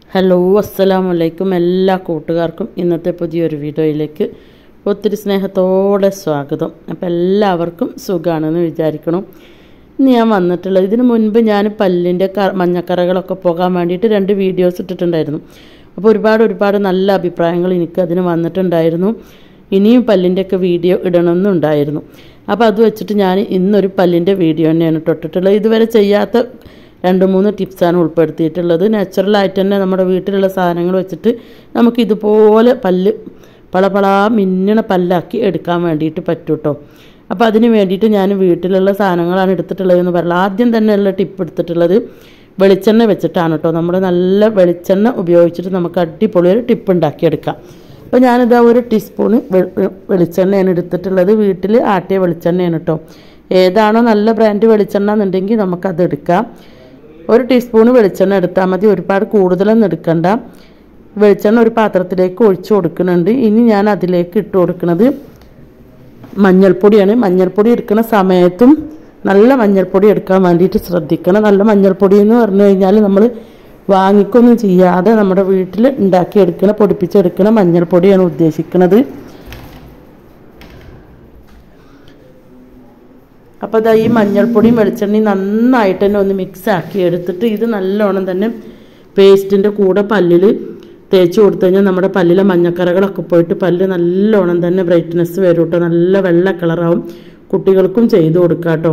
hello അസ്സലാമു അലൈക്കും എല്ലാ കൂട്ടുകാർക്കും ഇന്നത്തെ പുതിയൊരു വീഡിയോയിലേക്ക് ഒത്തിരി സ്നേഹത്തോടെ സ്വാഗതം അപ്പോൾ എല്ലാവർക്കും സുഖമാണെന്ന് വിചാരിക്കണം ഇന്ന് ഞാൻ വന്നിട്ടുള്ളത് ഇതിനു മുൻപ് ഞാൻ പല്ലിൻ്റെ ക മഞ്ഞക്കറകളൊക്കെ പോകാൻ വേണ്ടിയിട്ട് രണ്ട് വീഡിയോസ് ഇട്ടിട്ടുണ്ടായിരുന്നു അപ്പോൾ ഒരുപാട് ഒരുപാട് നല്ല അഭിപ്രായങ്ങൾ എനിക്ക് അതിന് വന്നിട്ടുണ്ടായിരുന്നു ഇനിയും പല്ലിൻ്റെയൊക്കെ വീഡിയോ ഇടണമെന്നുണ്ടായിരുന്നു അപ്പോൾ അത് വെച്ചിട്ട് ഞാൻ ഇന്നൊരു പല്ലിൻ്റെ വീഡിയോ തന്നെയാണ് തൊട്ടിട്ടുള്ളത് ഇതുവരെ ചെയ്യാത്ത രണ്ട് മൂന്ന് ടിപ്സാണ് ഉൾപ്പെടുത്തിയിട്ടുള്ളത് നാച്ചുറലായിട്ട് തന്നെ നമ്മുടെ വീട്ടിലുള്ള സാധനങ്ങൾ വെച്ചിട്ട് നമുക്ക് ഇതുപോലെ പല്ല് പളപളാ മിന്നണ പല്ലാക്കി എടുക്കാൻ വേണ്ടിയിട്ട് പറ്റും കേട്ടോ അപ്പോൾ അതിന് വേണ്ടിയിട്ട് ഞാൻ വീട്ടിലുള്ള സാധനങ്ങളാണ് എടുത്തിട്ടുള്ളതെന്ന് പറയുന്നത് ആദ്യം തന്നെയുള്ള ടിപ്പ് എടുത്തിട്ടുള്ളത് വെളിച്ചെണ്ണ വെച്ചിട്ടാണ് കേട്ടോ നമ്മൾ നല്ല വെളിച്ചെണ്ണ ഉപയോഗിച്ചിട്ട് നമുക്ക് അടിപൊളി ഒരു ടിപ്പ് ഉണ്ടാക്കിയെടുക്കാം അപ്പോൾ ഞാനിതാ ഒരു ടീസ്പൂണ് വെളിച്ചെണ്ണയാണ് എടുത്തിട്ടുള്ളത് വീട്ടിൽ ആട്ടിയ വെളിച്ചെണ്ണയാണ് കേട്ടോ ഏതാണോ നല്ല ബ്രാൻഡ് വെളിച്ചെണ്ണ എന്നുണ്ടെങ്കിൽ നമുക്കത് എടുക്കാം ഒരു ടീസ്പൂണ് വെളിച്ചെണ്ണ എടുത്താൽ മതി ഒരുപാട് കൂടുതലൊന്നും എടുക്കണ്ട വെളിച്ചെണ്ണ ഒരു പാത്രത്തിലേക്ക് ഒഴിച്ചു കൊടുക്കുന്നുണ്ട് ഇനി ഞാൻ അതിലേക്ക് ഇട്ട് കൊടുക്കുന്നത് മഞ്ഞൾപ്പൊടിയാണ് മഞ്ഞൾപ്പൊടി എടുക്കുന്ന സമയത്തും നല്ല മഞ്ഞൾപ്പൊടി എടുക്കാൻ വേണ്ടിയിട്ട് ശ്രദ്ധിക്കണം നല്ല മഞ്ഞൾപ്പൊടി എന്ന് പറഞ്ഞു കഴിഞ്ഞാൽ നമ്മൾ വാങ്ങിക്കൊന്നും ചെയ്യാതെ നമ്മുടെ വീട്ടിൽ ഉണ്ടാക്കിയെടുക്കണ പൊടിപ്പിച്ചെടുക്കണ മഞ്ഞൾപ്പൊടിയാണ് ഉദ്ദേശിക്കുന്നത് അപ്പോൾ അതാ ഈ മഞ്ഞൾപ്പൊടിയും വെളിച്ചെണ്ണയും നന്നായിട്ട് തന്നെ ഒന്ന് മിക്സ് ആക്കി എടുത്തിട്ട് ഇത് നല്ലോണം തന്നെ പേസ്റ്റിൻ്റെ കൂടെ പല്ലിൽ തേച്ച് കൊടുത്തു കഴിഞ്ഞാൽ നമ്മുടെ പല്ലിലെ മഞ്ഞക്കറകളൊക്കെ പോയിട്ട് പല്ല് നല്ലോണം തന്നെ ബ്രൈറ്റ്നെസ് വരും കേട്ടോ നല്ല വെള്ള കളറാവും കുട്ടികൾക്കും ചെയ്ത് കൊടുക്കാം കേട്ടോ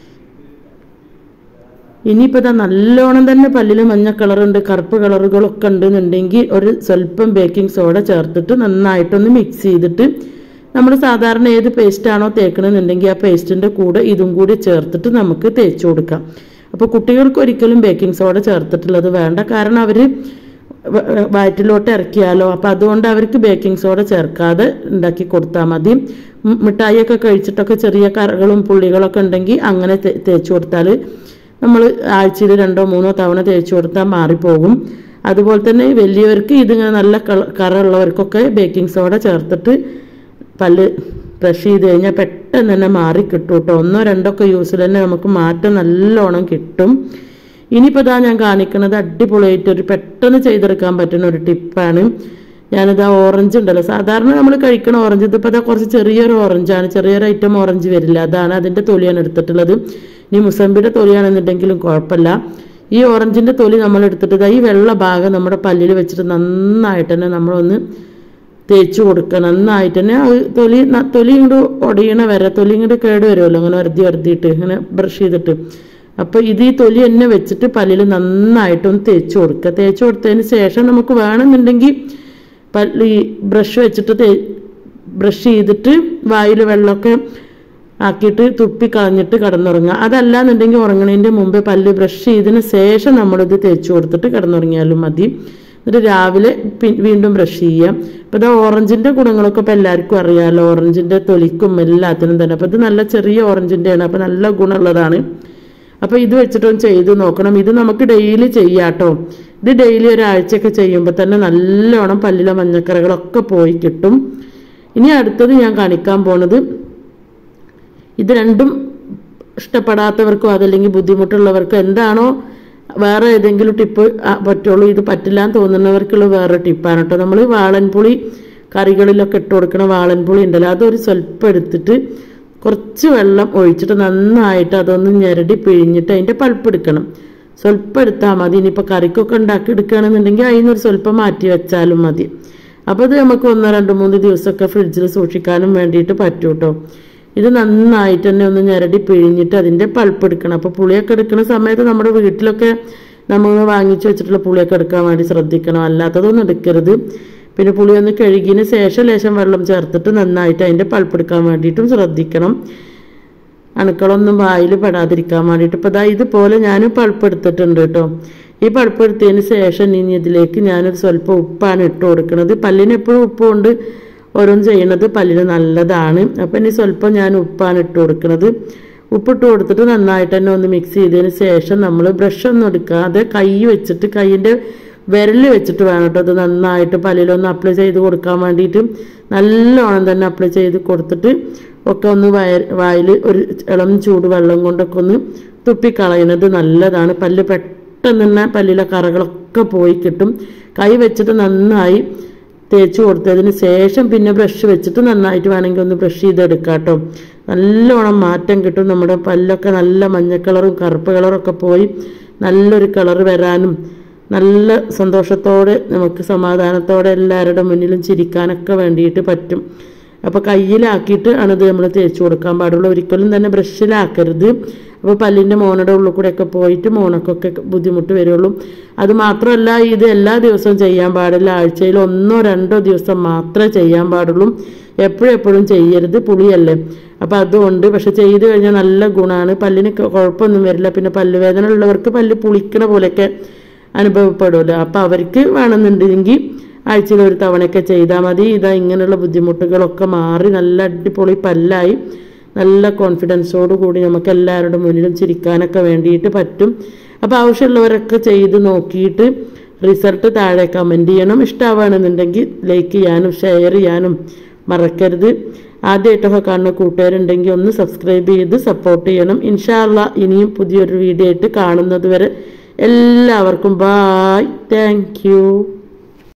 ഇനിയിപ്പോൾ ഇതാ നല്ലോണം തന്നെ പല്ലിൽ മഞ്ഞ കളറുണ്ട് കറുപ്പ് കളറുകളൊക്കെ ഉണ്ടെന്നുണ്ടെങ്കിൽ ഒരു സ്വല്പം ബേക്കിംഗ് സോഡ ചേർത്തിട്ട് നന്നായിട്ടൊന്ന് മിക്സ് ചെയ്തിട്ട് നമ്മൾ സാധാരണ ഏത് പേസ്റ്റാണോ തേക്കണമെന്നുണ്ടെങ്കിൽ ആ പേസ്റ്റിൻ്റെ കൂടെ ഇതും കൂടി ചേർത്തിട്ട് നമുക്ക് തേച്ച് കൊടുക്കാം അപ്പോൾ കുട്ടികൾക്ക് ഒരിക്കലും ബേക്കിംഗ് സോഡ ചേർത്തിട്ടുള്ളത് വേണ്ട കാരണം അവർ വയറ്റിലോട്ട് ഇറക്കിയാലോ അപ്പോൾ അതുകൊണ്ട് അവർക്ക് ബേക്കിംഗ് സോഡ ചേർക്കാതെ ഉണ്ടാക്കി കൊടുത്താൽ മതി മിഠായിയൊക്കെ കഴിച്ചിട്ടൊക്കെ ചെറിയ കറകളും പുള്ളികളൊക്കെ ഉണ്ടെങ്കിൽ അങ്ങനെ തേച്ച് കൊടുത്താൽ നമ്മൾ ആഴ്ചയിൽ രണ്ടോ മൂന്നോ തവണ തേച്ച് കൊടുത്താൽ മാറിപ്പോകും അതുപോലെ തന്നെ വലിയവർക്ക് ഇതിങ്ങനെ നല്ല കറ ഉള്ളവർക്കൊക്കെ ബേക്കിംഗ് സോഡ ചേർത്തിട്ട് പല്ല് ബ്രഷ് ചെയ്ത് കഴിഞ്ഞാൽ പെട്ടെന്ന് തന്നെ മാറി കിട്ടും കേട്ടോ ഒന്നോ രണ്ടോ ഒക്കെ യൂസിൽ തന്നെ നമുക്ക് മാറ്റം നല്ലോണം കിട്ടും ഇനിയിപ്പോൾ ഇതാ ഞാൻ കാണിക്കുന്നത് അടിപൊളിയായിട്ട് ഒരു പെട്ടെന്ന് ചെയ്തെടുക്കാൻ പറ്റുന്ന ഒരു ടിപ്പാണ് ഞാനിതാ ഓറഞ്ച് ഉണ്ടല്ലോ സാധാരണ നമ്മൾ കഴിക്കണ ഓറഞ്ച് ഇതിപ്പോൾ ഇതാ കുറച്ച് ചെറിയൊരു ഓറഞ്ചാണ് ചെറിയൊരു ഐറ്റം ഓറഞ്ച് വരില്ല അതാണ് അതിൻ്റെ തൊലിയാണ് എടുത്തിട്ടുള്ളത് ഇനി മുസമ്പിയുടെ തൊലിയാണെന്നുണ്ടെങ്കിലും കുഴപ്പമില്ല ഈ ഓറഞ്ചിൻ്റെ തൊലി നമ്മൾ എടുത്തിട്ട് ഈ വെള്ള ഭാഗം നമ്മുടെ പല്ലിൽ വെച്ചിട്ട് നന്നായിട്ട് തന്നെ നമ്മളൊന്ന് തേച്ച് കൊടുക്കുക നന്നായിട്ട് തന്നെ അത് തൊലി തൊലി ഇങ്ങോട്ട് ഒടിയണ വരെ തൊലി ഇങ്ങോട്ട് കേട് വരുമല്ലോ അങ്ങനെ വറുതി വറുതിയിട്ട് ഇങ്ങനെ ബ്രഷ് ചെയ്തിട്ട് അപ്പോൾ ഇത് ഈ തൊലി തന്നെ വെച്ചിട്ട് പല്ലിൽ നന്നായിട്ടൊന്ന് തേച്ച് കൊടുക്കുക തേച്ച് കൊടുത്തതിന് ശേഷം നമുക്ക് വേണമെന്നുണ്ടെങ്കിൽ പല്ലി ബ്രഷ് വെച്ചിട്ട് തേ ബ്രഷ് ചെയ്തിട്ട് വായിൽ വെള്ളമൊക്കെ ആക്കിയിട്ട് തുപ്പി കളഞ്ഞിട്ട് കിടന്നുറങ്ങുക അതല്ല എന്നുണ്ടെങ്കിൽ ഉറങ്ങണതിൻ്റെ മുമ്പേ പല്ല് ബ്രഷ് ചെയ്തതിന് ശേഷം നമ്മളിത് തേച്ച് കൊടുത്തിട്ട് കിടന്നുറങ്ങിയാലും മതി എന്നിട്ട് രാവിലെ വീണ്ടും ബ്രഷ് ചെയ്യാം അപ്പോൾ ഇത് ഓറഞ്ചിൻ്റെ ഗുണങ്ങളൊക്കെ ഇപ്പോൾ എല്ലാവർക്കും അറിയാമല്ലോ ഓറഞ്ചിൻ്റെ തൊലിക്കും എല്ലാത്തിനും തന്നെ അപ്പോൾ ഇത് നല്ല ചെറിയ ഓറഞ്ചിൻ്റെയാണ് അപ്പോൾ നല്ല ഗുണമുള്ളതാണ് അപ്പോൾ ഇത് വെച്ചിട്ടൊന്ന് ചെയ്ത് നോക്കണം ഇത് നമുക്ക് ഡെയിലി ചെയ്യാട്ടോ ഇത് ഡെയിലി ഒരാഴ്ചയൊക്കെ ചെയ്യുമ്പോൾ തന്നെ നല്ലോണം പല്ലിലെ മഞ്ഞക്കറകളൊക്കെ പോയി കിട്ടും ഇനി അടുത്തത് ഞാൻ കാണിക്കാൻ പോണത് ഇത് രണ്ടും ഇഷ്ടപ്പെടാത്തവർക്കോ അതല്ലെങ്കിൽ ബുദ്ധിമുട്ടുള്ളവർക്കോ എന്താണോ വേറെ ഏതെങ്കിലും ടിപ്പ് പറ്റുള്ളൂ ഇത് പറ്റില്ല എന്ന് തോന്നുന്നവർക്കുള്ള വേറെ ടിപ്പാണ് കേട്ടോ നമ്മൾ വാളൻപുളി കറികളിലൊക്കെ ഇട്ട് കൊടുക്കണ വാളൻപുളി ഉണ്ടല്ലോ അതൊരു സ്വല്പം എടുത്തിട്ട് കുറച്ച് വെള്ളം ഒഴിച്ചിട്ട് നന്നായിട്ട് അതൊന്ന് ഞെരടി പിഴിഞ്ഞിട്ട് അതിൻ്റെ പൾപ്പ് എടുക്കണം സ്വല്പം എടുത്താൽ മതി ഇനിയിപ്പോൾ കറിക്കൊക്കെ ഉണ്ടാക്കി എടുക്കുകയാണെന്നുണ്ടെങ്കിൽ അതിനൊരു സ്വല്പം മാറ്റി വെച്ചാലും മതി അപ്പോൾ ഇത് നമുക്ക് ഒന്നോ രണ്ട് മൂന്ന് ദിവസമൊക്കെ ഫ്രിഡ്ജിൽ സൂക്ഷിക്കാനും വേണ്ടിയിട്ട് പറ്റും കേട്ടോ ഇത് നന്നായിട്ട് തന്നെ ഒന്ന് ഞെരടി പിഴിഞ്ഞിട്ട് അതിൻ്റെ പൾപ്പ് എടുക്കണം അപ്പോൾ പുളിയൊക്കെ എടുക്കുന്ന സമയത്ത് നമ്മുടെ വീട്ടിലൊക്കെ നമ്മൾ വാങ്ങിച്ചു വെച്ചിട്ടുള്ള പുളിയൊക്കെ എടുക്കാൻ വേണ്ടി ശ്രദ്ധിക്കണം അല്ലാത്തതൊന്നും എടുക്കരുത് പിന്നെ പുളി ഒന്ന് കഴുകിയതിന് ശേഷം ലേശം വെള്ളം ചേർത്തിട്ട് നന്നായിട്ട് അതിൻ്റെ പൾപ്പ് എടുക്കാൻ വേണ്ടിയിട്ടും ശ്രദ്ധിക്കണം അണുക്കളൊന്നും വായിൽ പെടാതിരിക്കാൻ വേണ്ടിയിട്ട് ഇപ്പോൾ ഇതാ ഇതുപോലെ ഞാൻ പൾപ്പ് എടുത്തിട്ടുണ്ട് കേട്ടോ ഈ പൾപ്പ് എടുത്തതിന് ശേഷം ഇനി ഇതിലേക്ക് ഞാനൊരു സ്വല്പം ഉപ്പാണ് ഇട്ട് കൊടുക്കുന്നത് പല്ലിന് എപ്പോഴും ഉപ്പ് കൊണ്ട് ഓരോന്ന് ചെയ്യണത് പല്ലിന് നല്ലതാണ് അപ്പം ഇനി സ്വല്പം ഞാൻ ഉപ്പാണ് ഇട്ട് കൊടുക്കുന്നത് ഉപ്പിട്ട് കൊടുത്തിട്ട് നന്നായിട്ട് തന്നെ ഒന്ന് മിക്സ് ചെയ്തതിന് ശേഷം നമ്മൾ ബ്രഷ് ഒന്നും എടുക്കാതെ കൈ വെച്ചിട്ട് കൈയിൻ്റെ വിരൽ വെച്ചിട്ട് വേണം കേട്ടോ അത് നന്നായിട്ട് പല്ലിലൊന്ന് അപ്ലൈ ചെയ്ത് കൊടുക്കാൻ വേണ്ടിയിട്ട് നല്ലോണം തന്നെ അപ്ലൈ ചെയ്ത് കൊടുത്തിട്ട് ഒക്കെ ഒന്ന് വയ വായിൽ ഒരു ഇളം ചൂട് വെള്ളം കൊണ്ടൊക്കെ ഒന്ന് തുപ്പിക്കളയുന്നത് നല്ലതാണ് പല്ല് പെട്ടെന്ന് പെട്ടെന്ന് തന്നെ പല്ലിലെ കറകളൊക്കെ പോയി കിട്ടും കൈ വെച്ചിട്ട് നന്നായി തേച്ച് കൊടുത്തതിന് ശേഷം പിന്നെ ബ്രഷ് വെച്ചിട്ട് നന്നായിട്ട് വേണമെങ്കിൽ ഒന്ന് ബ്രഷ് ചെയ്തെടുക്കാം കേട്ടോ നല്ലോണം മാറ്റം കിട്ടും നമ്മുടെ പല്ലൊക്കെ നല്ല മഞ്ഞ കളറും കറുപ്പ് കളറൊക്കെ പോയി നല്ലൊരു കളർ വരാനും നല്ല സന്തോഷത്തോടെ നമുക്ക് സമാധാനത്തോടെ എല്ലാവരുടെ മുന്നിലും ചിരിക്കാനൊക്കെ വേണ്ടിയിട്ട് പറ്റും അപ്പോൾ കയ്യിലാക്കിയിട്ട് ആണ് ഇത് നമ്മൾ തേച്ച് കൊടുക്കാൻ പാടുള്ളൂ ഒരിക്കലും തന്നെ ബ്രഷിലാക്കരുത് അപ്പോൾ പല്ലിൻ്റെ മോണയുടെ ഉള്ളിൽ കൂടെയൊക്കെ പോയിട്ട് മോണക്കൊക്കെ ബുദ്ധിമുട്ട് വരുള്ളൂ അത് മാത്രമല്ല ഇത് എല്ലാ ദിവസവും ചെയ്യാൻ പാടില്ല ആഴ്ചയിൽ ഒന്നോ രണ്ടോ ദിവസം മാത്രമേ ചെയ്യാൻ പാടുള്ളൂ എപ്പോഴും എപ്പോഴും ചെയ്യരുത് പുളിയല്ലേ അപ്പം അതുകൊണ്ട് പക്ഷെ ചെയ്ത് കഴിഞ്ഞാൽ നല്ല ഗുണമാണ് പല്ലിന് ക- കുഴപ്പമൊന്നും വരില്ല പിന്നെ പല്ലുവേദന ഉള്ളവർക്ക് പല്ല് പുളിക്കണ പോലെയൊക്കെ അനുഭവപ്പെടുമല്ലോ അപ്പം അവർക്ക് വേണമെന്നുണ്ടെങ്കിൽ ആഴ്ചയിൽ ഒരു തവണയൊക്കെ ചെയ്താൽ മതി ഇതാ ഇങ്ങനെയുള്ള ബുദ്ധിമുട്ടുകളൊക്കെ മാറി നല്ല അടിപൊളി പല്ലായി നല്ല കോൺഫിഡൻസോട് കൂടി നമുക്ക് എല്ലാവരുടെ മുന്നിലും ചിരിക്കാനൊക്കെ വേണ്ടിയിട്ട് പറ്റും അപ്പോൾ ആവശ്യമുള്ളവരൊക്കെ ചെയ്ത് നോക്കിയിട്ട് റിസൾട്ട് താഴെ കമൻറ്റ് ചെയ്യണം ഇഷ്ടമാവുകയാണെന്നുണ്ടെങ്കിൽ ലൈക്ക് ചെയ്യാനും ഷെയർ ചെയ്യാനും മറക്കരുത് ആദ്യമായിട്ടൊക്കെ കാണുന്ന കൂട്ടുകാരുണ്ടെങ്കിൽ ഒന്ന് സബ്സ്ക്രൈബ് ചെയ്ത് സപ്പോർട്ട് ചെയ്യണം ഇൻഷാല്ല ഇനിയും പുതിയൊരു വീഡിയോ ആയിട്ട് കാണുന്നത് വരെ എല്ലാവർക്കും ബായ് താങ്ക് യു